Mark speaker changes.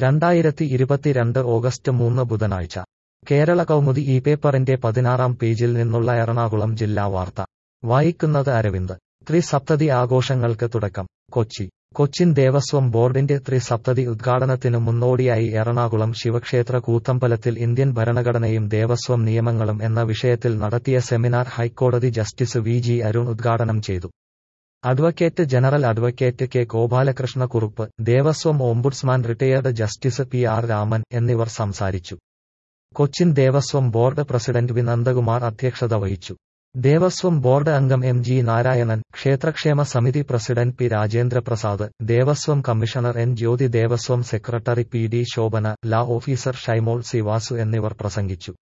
Speaker 1: രണ്ടായിരത്തി ഇരുപത്തിരണ്ട് ഓഗസ്റ്റ് മൂന്ന് ബുധനാഴ്ച കേരള കൗമുദി ഈ പേപ്പറിന്റെ പതിനാറാം പേജിൽ നിന്നുള്ള എറണാകുളം ജില്ലാ വാർത്ത വായിക്കുന്നത് അരവിന്ദ് ത്രിസപ്തതി ആഘോഷങ്ങൾക്ക് തുടക്കം കൊച്ചി കൊച്ചിൻ ദേവസ്വം ബോർഡിന്റെ ത്രിസപ്തതി ഉദ്ഘാടനത്തിനു മുന്നോടിയായി എറണാകുളം ശിവക്ഷേത്ര കൂത്തമ്പലത്തിൽ ഇന്ത്യൻ ഭരണഘടനയും ദേവസ്വം നിയമങ്ങളും എന്ന വിഷയത്തിൽ നടത്തിയ സെമിനാർ ഹൈക്കോടതി ജസ്റ്റിസ് വി ജി അരുൺ ഉദ്ഘാടനം ചെയ്തു advocate general advocate K Gopalakrishna Kurup Devaswom ombudsman retired justice P R Raman എന്നിവർ സംസാരിച്ചു Cochin Devaswom board president V Nandakumar അധ്യക്ഷത വഹിച്ചു ദേവസ്വം ബോർഡ് അംഗം എം ജി നാരായണൻ ക്ഷേത്രക്ഷേമ സമിതി president P Rajendraprasad Devaswom commissioner N Jyothi Devaswom secretary P D Shobhana law officer Shymol C Vasu എന്നിവർ പ്രസംഗിച്ചു